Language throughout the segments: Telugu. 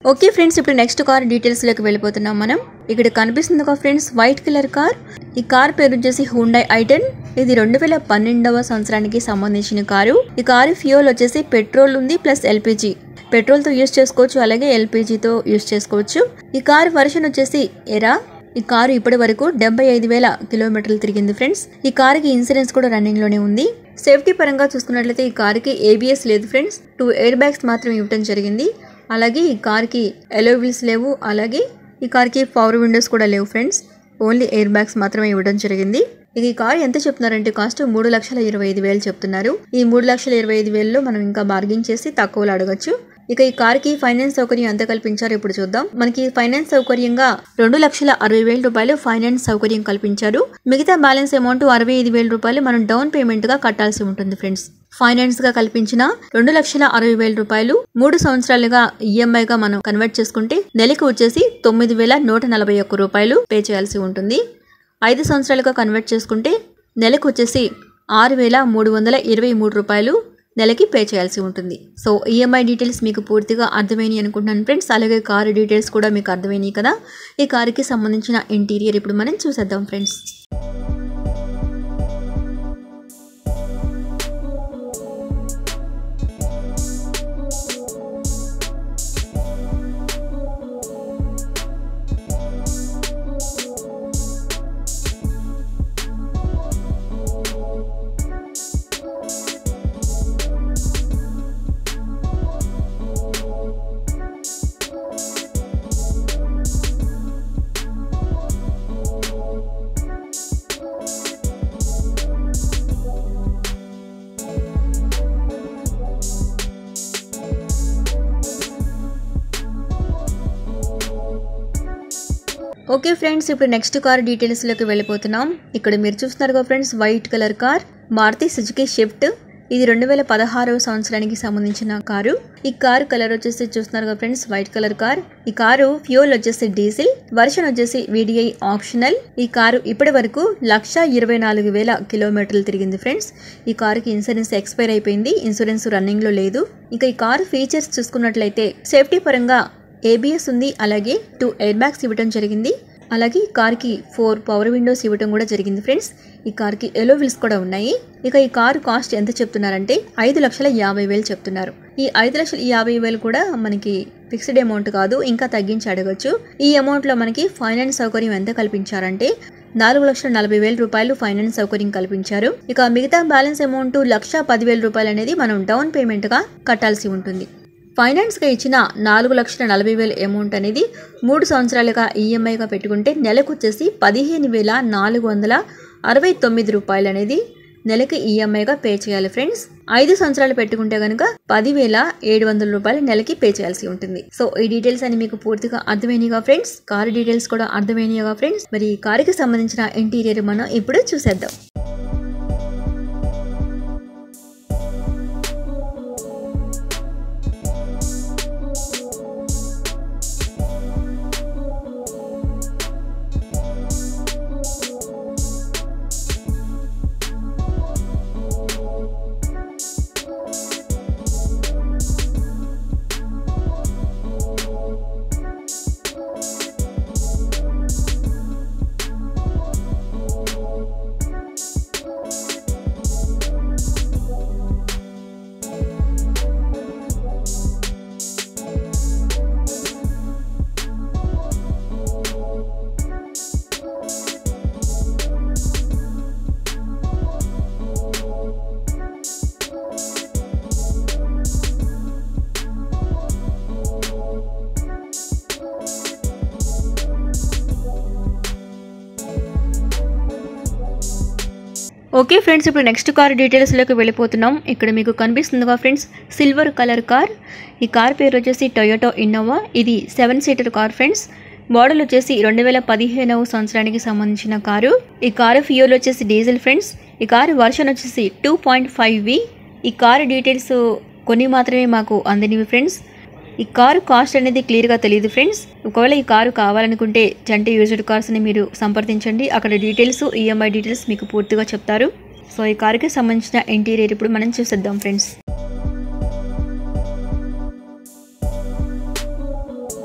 ఓకే ఫ్రెండ్స్ ఇప్పుడు నెక్స్ట్ కార్ డీటెయిల్స్లోకి వెళ్ళిపోతున్నాం మనం ఇక్కడ కనిపిస్తుంది ఒక ఫ్రెండ్స్ వైట్ కలర్ కార్ ఈ కార్ పేరు వచ్చేసి హుండై ఐటెన్ ఇది రెండు వేల పన్నెండవ సంవత్సరానికి సంబంధించిన కారు ఈ కారు ఫ్యూయల్ వచ్చేసి పెట్రోల్ ఉంది ప్లస్ ఎల్పిజి పెట్రోల్తో యూస్ చేసుకోవచ్చు అలాగే ఎల్పిజితో యూస్ చేసుకోవచ్చు ఈ కారు వర్షన్ వచ్చేసి ఎరా ఈ కారు ఇప్పటి వరకు డెబ్బై ఐదు వేల కిలోమీటర్లు తిరిగింది ఫ్రెండ్స్ ఈ కారుకి ఇన్సూరెన్స్ కూడా రన్నింగ్ లోనే ఉంది సేఫ్టీ పరంగా చూసుకున్నట్లయితే ఈ కారుకి ఏబిఎస్ లేదు ఫ్రెండ్స్ టూ ఎయిర్ బ్యాగ్స్ మాత్రం ఇవ్వటం జరిగింది అలాగే ఈ కార్కి ఎలో వీల్స్ లేవు అలాగే ఈ కార్కి పవర్ విండోస్ కూడా లేవు ఫ్రెండ్స్ ఓన్లీ ఎయిర్ బ్యాగ్స్ మాత్రమే ఇవ్వడం జరిగింది ఇక ఈ కార్ ఎంత చెప్తున్నారంటే కాస్ట్ మూడు లక్షల ఇరవై ఐదు వేలు చెప్తున్నారు ఈ మూడు లక్షల ఇరవై ఐదు వేలలో మనం ఇంకా బార్గింగ్ చేసి తక్కువలో అడగచ్చు ఇక ఈ కార్ కి ఫైనాన్స్ సౌకర్యం ఎంత కల్పించారో ఇప్పుడు చూద్దాం మనకి ఫైనాన్స్ సౌకర్యంగా రెండు లక్షల అరవై వేల రూపాయలు ఫైనాన్స్ సౌకర్యం కల్పించారు మిగతా బ్యాలెన్స్ అమౌంట్ అరవై ఐదు వేల రూపాయలు మనం డౌన్ పేమెంట్ గా కట్టాల్సి ఉంటుంది ఫ్రెండ్స్ ఫైనాన్స్ గా కల్పించిన రెండు లక్షల అరవై వేల రూపాయలు మూడు సంవత్సరాలుగా ఈఎంఐ గా మనం కన్వర్ట్ చేసుకుంటే నెలకు వచ్చేసి తొమ్మిది వేల నూట నలభై ఒక్క రూపాయలు పే చేయాల్సి ఉంటుంది ఐదు సంవత్సరాలుగా కన్వర్ట్ చేసుకుంటే నెలకు వచ్చేసి ఆరు వేల మూడు వందల ఇరవై మూడు రూపాయలు నెలకి పే చేయాల్సి ఉంటుంది సో ఈఎంఐ డీటెయిల్స్ మీకు పూర్తిగా అర్థమైనాయి అనుకుంటున్నాను ఫ్రెండ్స్ అలాగే కారు డీటెయిల్స్ కూడా మీకు అర్థమైనాయి కదా ఈ కారుకి సంబంధించిన ఇంటీరియర్ ఇప్పుడు మనం చూసేద్దాం ఫ్రెండ్స్ ఓకే ఫ్రెండ్స్ ఇప్పుడు నెక్స్ట్ కార్ డీటెయిల్స్లోకి వెళ్ళిపోతున్నాం ఇక్కడ మీరు చూస్తున్నారుగా friends white colour car Maruti Suzuki Swift ఇది రెండు వేల పదహారవ సంవత్సరానికి సంబంధించిన కారు ఈ కారు కలర్ వచ్చేసి చూస్తున్నారుగా ఫ్రెండ్స్ వైట్ కలర్ కార్ ఈ కారు ఫ్యూల్ వచ్చేసి డీజిల్ వర్షన్ వచ్చేసి వీడిఐ ఆప్షనల్ ఈ కారు ఇప్పటి వరకు లక్ష ఇరవై నాలుగు వేల కిలోమీటర్లు తిరిగింది ఫ్రెండ్స్ ఈ కారుకి ఇన్సూరెన్స్ ఎక్స్పైర్ అయిపోయింది ఇన్సూరెన్స్ రన్నింగ్ లో లేదు ఇక ఈ కారు ఫీచర్స్ చూసుకున్నట్లయితే సేఫ్టీ పరంగా ఏబిఎస్ ఉంది అలాగే టూ ఎయిర్ బ్యాగ్స్ ఇవ్వడం జరిగింది అలాగే ఈ కార్కి ఫోర్ పవర్ విండోస్ ఇవ్వడం కూడా జరిగింది ఫ్రెండ్స్ ఈ కార్కి ఎలో వీల్స్ కూడా ఉన్నాయి ఇక ఈ కారు కాస్ట్ ఎంత చెప్తున్నారంటే ఐదు లక్షల యాభై వేలు చెప్తున్నారు ఈ ఐదు లక్షల యాభై వేలు కూడా మనకి ఫిక్స్డ్ అమౌంట్ కాదు ఇంకా తగ్గించి అడగచ్చు ఈ అమౌంట్లో మనకి ఫైనాన్స్ సౌకర్యం ఎంత కల్పించారంటే నాలుగు లక్షల నలభై వేల రూపాయలు ఫైనాన్స్ సౌకర్యం కల్పించారు ఇక మిగతా బ్యాలెన్స్ అమౌంట్ లక్ష పదివేల రూపాయలు అనేది మనం డౌన్ పేమెంట్గా కట్టాల్సి ఉంటుంది ఫైనాన్స్గా ఇచ్చిన నాలుగు లక్షల నలభై వేల అమౌంట్ అనేది మూడు సంవత్సరాలుగా ఈఎంఐగా పెట్టుకుంటే నెలకు వచ్చేసి పదిహేను వేల నాలుగు వందల అరవై తొమ్మిది రూపాయలు అనేది నెలకి ఈఎంఐగా పే చేయాలి ఫ్రెండ్స్ ఐదు సంవత్సరాలు పెట్టుకుంటే కనుక పదివేల ఏడు వందల రూపాయలు నెలకి పే చేయాల్సి ఉంటుంది సో ఈ డీటెయిల్స్ అని మీకు పూర్తిగా అర్థమైనగా ఫ్రెండ్స్ కారు డీటెయిల్స్ కూడా అర్థమైనగా ఫ్రెండ్స్ మరి ఈ కారుకి సంబంధించిన ఇంటీరియర్ మనం ఇప్పుడు చూసేద్దాం ఓకే ఫ్రెండ్స్ ఇప్పుడు నెక్స్ట్ కార్ డీటెయిల్స్లోకి వెళ్ళిపోతున్నాం ఇక్కడ మీకు కనిపిస్తుందిగా ఫ్రెండ్స్ సిల్వర్ కలర్ కార్ ఈ కార్ పేరు వచ్చేసి టొయోటో ఇన్నోవా ఇది seven seater car friends model వచ్చేసి రెండు వేల పదిహేనవ సంవత్సరానికి సంబంధించిన కారు ఈ కారు ఫ్యూల్ వచ్చేసి డీజిల్ ఫ్రెండ్స్ ఈ కారు వర్షన్ వచ్చేసి టూ పాయింట్ ఫైవ్ వి ఈ కారు డీటెయిల్స్ కొన్ని మాత్రమే మాకు అందినవి ఫ్రెండ్స్ ఈ కారు కాస్ట్ అనేది క్లియర్గా తెలియదు ఫ్రెండ్స్ ఒకవేళ ఈ కారు కావాలనుకుంటే జంట యూజ్డ్ కార్స్ని మీరు సంప్రదించండి అక్కడ డీటెయిల్స్ ఈఎంఐ డీటెయిల్స్ మీకు పూర్తిగా చెప్తారు సో ఈ కారుకి సంబంధించిన ఇంటీరియర్ ఇప్పుడు మనం చూసేద్దాం ఫ్రెండ్స్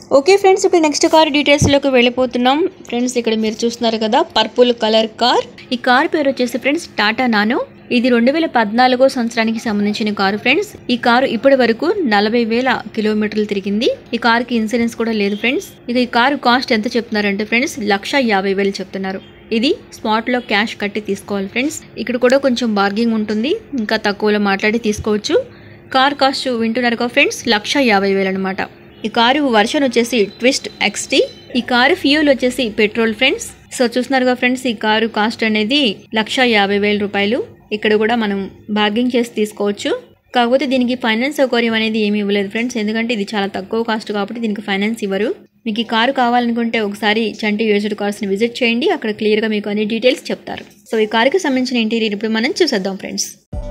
ఓకే ఫ్రెండ్స్ ఇప్పుడు నెక్స్ట్ కార్ డీటెయిల్స్లోకి వెళ్ళిపోతున్నాం ఫ్రెండ్స్ ఇక్కడ మీరు చూస్తున్నారు కదా పర్పుల్ కలర్ కార్ ఈ కార్ పేరు వచ్చేసి ఫ్రెండ్స్ టాటా నానో ఇది రెండు వేల పద్నాలుగో సంవత్సరానికి సంబంధించిన కారు ఫ్రెండ్స్ ఈ కారు ఇప్పటి వరకు నలభై వేల కిలోమీటర్లు తిరిగింది ఈ కారుకి ఇన్సూరెన్స్ కూడా లేదు ఫ్రెండ్స్ ఇక ఈ కారు కాస్ట్ ఎంత చెప్తున్నారంటే ఫ్రెండ్స్ లక్ష యాభై వేలు చెప్తున్నారు ఇది స్పాట్లో క్యాష్ కట్టి తీసుకోవాలి ఫ్రెండ్స్ ఇక్కడ కూడా కొంచెం బార్గింగ్ ఉంటుంది ఇంకా తక్కువలో మాట్లాడి తీసుకోవచ్చు కార్ కాస్ట్ వింటున్నారు కదా ఫ్రెండ్స్ లక్ష యాభై వేలు అనమాట ఈ కారు వర్షన్ వచ్చేసి ట్విస్ట్ ఎక్స్టీ ఈ కారు ఫ్యూల్ వచ్చేసి పెట్రోల్ ఫ్రెండ్స్ సో చూస్తున్నారుగా ఫ్రెండ్స్ ఈ కారు కాస్ట్ అనేది లక్ష యాభై వేల రూపాయలు ఇక్కడ కూడా మనం బార్గింగ్ చేసి తీసుకోవచ్చు కాకపోతే దీనికి ఫైనాన్స్ సౌకర్యం అనేది ఏమీ ఇవ్వలేదు ఫ్రెండ్స్ ఎందుకంటే ఇది చాలా తక్కువ కాస్ట్ కాబట్టి దీనికి ఫైనాన్స్ ఇవ్వరు మీకు ఈ కారు కావాలనుకుంటే ఒకసారి చంటి యూజ్డ్ కార్స్ని విజిట్ చేయండి అక్కడ క్లియర్గా మీకు అన్ని డీటెయిల్స్ చెప్తారు సో ఈ కారుకి సంబంధించిన ఇంటీరియర్ ఇప్పుడు మనం చూసేద్దాం ఫ్రెండ్స్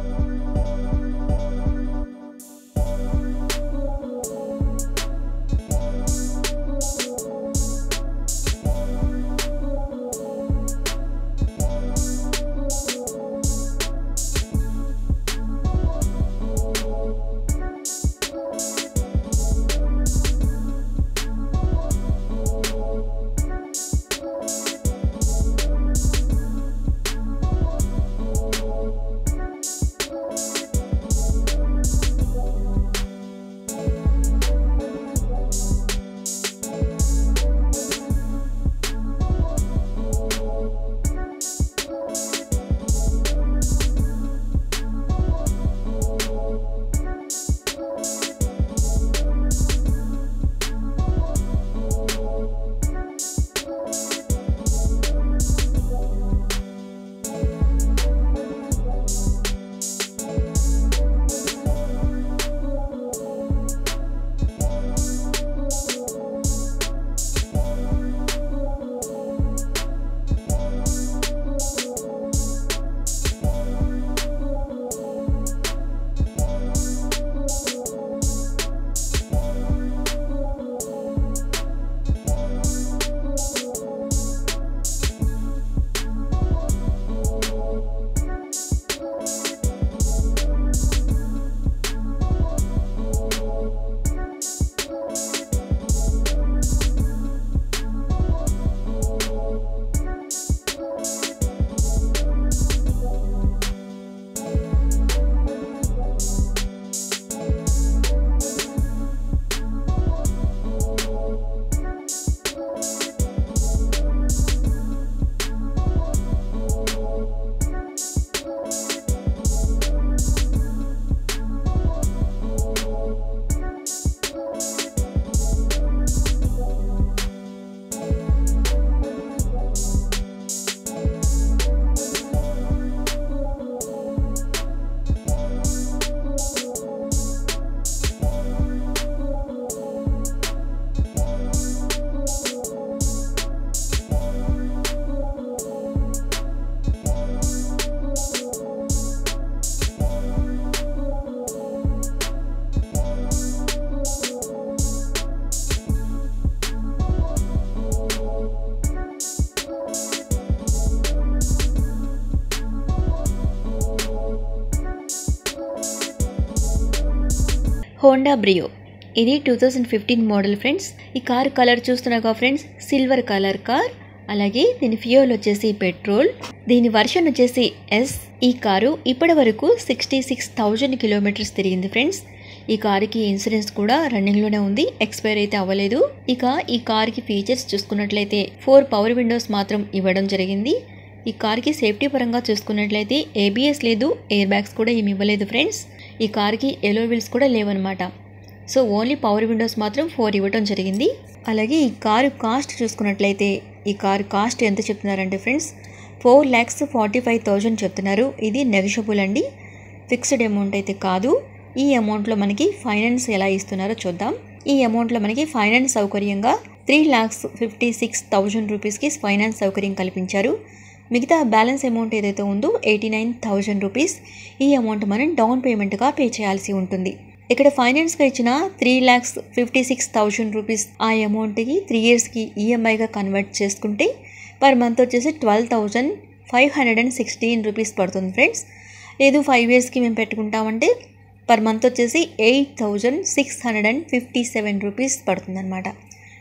హోండా బ్రియో ఇది two thousand fifteen model friends ఈ కార్ కలర్ చూస్తున్నాగా ఫ్రెండ్స్ సిల్వర్ కలర్ కార్ అలాగే దీని ఫ్యూయల్ వచ్చేసి పెట్రోల్ దీని వర్షన్ వచ్చేసి ఎస్ ఈ కారు ఇప్పటి వరకు సిక్స్టీ సిక్స్ థౌజండ్ కిలోమీటర్స్ తిరిగింది ఫ్రెండ్స్ ఈ కారుకి ఇన్సూరెన్స్ కూడా రన్నింగ్లోనే ఉంది ఎక్స్పైర్ అయితే అవ్వలేదు ఇక ఈ కార్కి ఫీచర్స్ చూసుకున్నట్లయితే ఫోర్ పవర్ విండోస్ మాత్రం ఇవ్వడం జరిగింది ఈ కార్కి సేఫ్టీ పరంగా చూసుకున్నట్లయితే ఏబిఎస్ లేదు ఎయిర్ బ్యాగ్స్ కూడా ఏమి ఇవ్వలేదు ఫ్రెండ్స్ ఈ కార్కి ఎలో వీల్స్ కూడా లేవన్నమాట సో ఓన్లీ పవర్ విండోస్ మాత్రం ఫోర్ ఇవ్వడం జరిగింది అలాగే ఈ కారు కాస్ట్ చూసుకున్నట్లయితే ఈ కారు కాస్ట్ ఎంత చెప్తున్నారంటే friends four lakhs forty five thousand చెప్తున్నారు ఇది నెగిషబుల్ అండి ఫిక్స్డ్ అమౌంట్ అయితే కాదు ఈ అమౌంట్లో మనకి ఫైనాన్స్ ఎలా ఇస్తున్నారో చూద్దాం ఈ అమౌంట్లో మనకి ఫైనాన్స్ సౌకర్యంగా three lakhs fifty six thousand రూపీస్కి ఫైనాన్స్ సౌకర్యం కల్పించారు మిగతా బ్యాలెన్స్ అమౌంట్ ఏదైతే ఉందో ఎయిటీ నైన్ థౌజండ్ రూపీస్ ఈ అమౌంట్ మనం డౌన్ పేమెంట్గా పే చేయాల్సి ఉంటుంది ఇక్కడ ఫైనాన్స్గా ఇచ్చిన three lakhs fifty six thousand rupees ఆ అమౌంట్కి త్రీ ఇయర్స్కి ఈఎంఐగా కన్వర్ట్ చేసుకుంటే పర్ మంత్ వచ్చేసి twelve thousand five hundred and sixteen rupees పడుతుంది ఫ్రెండ్స్ లేదు ఫైవ్ ఇయర్స్కి మేము పెట్టుకుంటామంటే పర్ మంత్ వచ్చేసి eight thousand six hundred and fifty seven rupees పడుతుందన్నమాట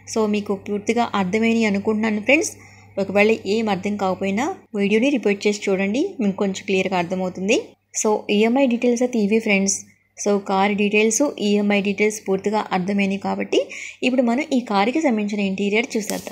సో మీకు పూర్తిగా అర్థమైనవి అనుకుంటున్నాను ఫ్రెండ్స్ ఒకవేళ ఏం అర్థం కాకపోయినా వీడియోని రిపీట్ చేసి చూడండి మీకు కొంచెం క్లియర్గా అర్థమవుతుంది సో ఈఎంఐ డీటెయిల్స్ అయితే ఇవి friends so car details EMI details పూర్తిగా అర్థమైనవి కాబట్టి ఇప్పుడు మనం ఈ కార్కి సంబంధించిన ఇంటీరియర్ చూసేద్దాం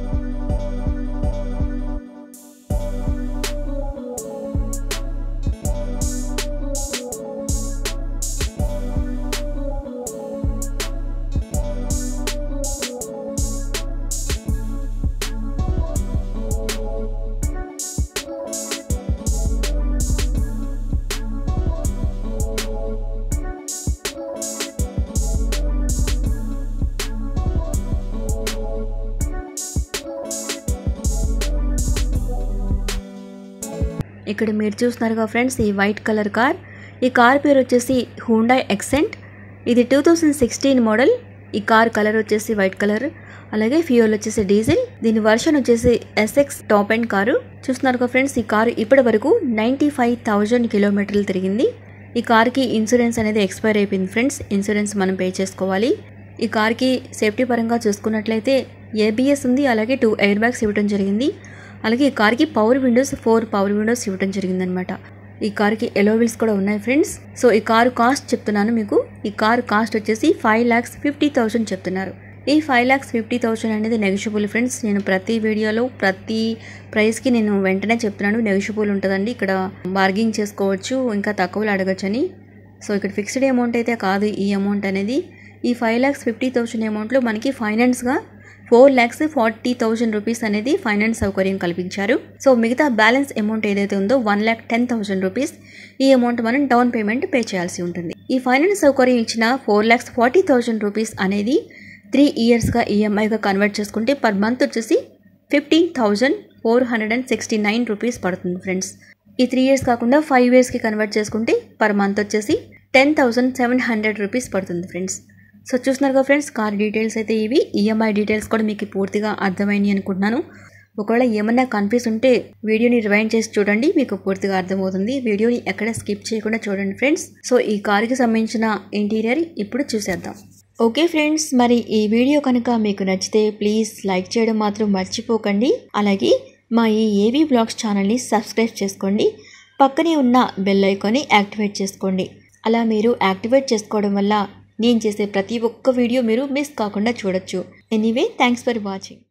ఇక్కడ మీరు చూస్తున్నారుగా ఫ్రెండ్స్ ఈ వైట్ కలర్ కార్ ఈ కార్ పేరు వచ్చేసి హూండాయ్ ఎక్సెంట్ ఇది టూ థౌజండ్ సిక్స్టీన్ మోడల్ ఈ కార్ కలర్ వచ్చేసి వైట్ కలర్ అలాగే ఫ్యూయల్ వచ్చేసి డీజిల్ దీని వర్షన్ వచ్చేసి ఎస్ఎక్స్ టాప్ అండ్ కారు చూస్తున్నారుగా ఫ్రెండ్స్ ఈ కారు ఇప్పటి వరకు నైంటీ ఫైవ్ థౌజండ్ కిలోమీటర్లు తిరిగింది ఈ కార్కి ఇన్సూరెన్స్ అనేది ఎక్స్పైర్ అయిపోయింది ఫ్రెండ్స్ ఇన్సూరెన్స్ మనం పే చేసుకోవాలి ఈ కార్కి సేఫ్టీ పరంగా చూసుకున్నట్లయితే ఏబిఎస్ ఉంది అలాగే టూ ఎయిర్ బ్యాగ్స్ ఇవ్వడం జరిగింది అలాగే ఈ కార్కి power windows four power windows ఇవ్వడం జరిగిందనమాట ఈ కార్కి ఎలో వీల్స్ కూడా ఉన్నాయి ఫ్రెండ్స్ సో ఈ కారు కాస్ట్ చెప్తున్నాను మీకు ఈ కారు కాస్ట్ వచ్చేసి ఫైవ్ ల్యాక్స్ ఫిఫ్టీ థౌసండ్ చెప్తున్నారు ఈ ఫైవ్ ల్యాక్స్ ఫిఫ్టీ థౌసండ్ అనేది నెగిషియబుల్ ఫ్రెండ్స్ నేను ప్రతి వీడియోలో ప్రతి ప్రైస్కి నేను వెంటనే చెప్తున్నాను నెగిషియబుల్ ఉంటుందండి ఇక్కడ బార్గింగ్ చేసుకోవచ్చు ఇంకా తక్కువలో అడగచ్చని సో ఇక్కడ ఫిక్స్డ్ అమౌంట్ అయితే కాదు ఈ అమౌంట్ అనేది ఈ ఫైవ్ ల్యాక్స్ ఫిఫ్టీ థౌసండ్ అమౌంట్లో మనకి ఫైనాన్స్గా four lakhs forty thousand rupees అనేది ఫైనాన్స్ సౌకర్యం కల్పించారు సో మిగతా బ్యాలెన్స్ అమౌంట్ ఏదైతే ఉందో one lakh ten thousand rupees ఈ అమౌంట్ మనం డౌన్ పేమెంట్ పే చేయాల్సి ఉంటుంది ఈ ఫైనాన్స్ సౌకర్యం ఇచ్చిన four lakhs forty thousand rupees అనేది త్రీ ఇయర్స్గా ఈఎంఐగా కన్వర్ట్ చేసుకుంటే పర్ మంత్ వచ్చేసి fifteen thousand four hundred and sixty nine rupees పడుతుంది ఫ్రెండ్స్ ఈ త్రీ ఇయర్స్ కాకుండా ఫైవ్ ఇయర్స్కి కన్వర్ట్ చేసుకుంటే పర్ మంత్ వచ్చేసి ten thousand seven hundred rupees పడుతుంది ఫ్రెండ్స్ సో చూస్తున్నారుగా ఫ్రెండ్స్ కార్ డీటెయిల్స్ అయితే ఇవి ఈఎంఐ డీటెయిల్స్ కూడా మీకు పూర్తిగా అర్థమైనాయి అనుకుంటున్నాను ఒకవేళ ఏమన్నా కన్ఫ్యూజ్ ఉంటే వీడియోని రివైండ్ చేసి చూడండి మీకు పూర్తిగా అర్థమవుతుంది వీడియోని ఎక్కడ స్కిప్ చేయకుండా చూడండి ఫ్రెండ్స్ సో ఈ కార్కి సంబంధించిన ఇంటీరియర్ ఇప్పుడు చూసేద్దాం ఓకే ఫ్రెండ్స్ మరి ఈ వీడియో కనుక మీకు నచ్చితే ప్లీజ్ లైక్ చేయడం మాత్రం మర్చిపోకండి అలాగే మా ఈ ఏవీ బ్లాగ్స్ ఛానల్ని సబ్స్క్రైబ్ చేసుకోండి పక్కనే ఉన్న బెల్ ఐకాన్ని యాక్టివేట్ చేసుకోండి అలా మీరు యాక్టివేట్ చేసుకోవడం వల్ల నేను చేసే ప్రతి ఒక్క వీడియో మీరు మిస్ కాకుండా చూడొచ్చు ఎనీవే థ్యాంక్స్ ఫర్ వాచింగ్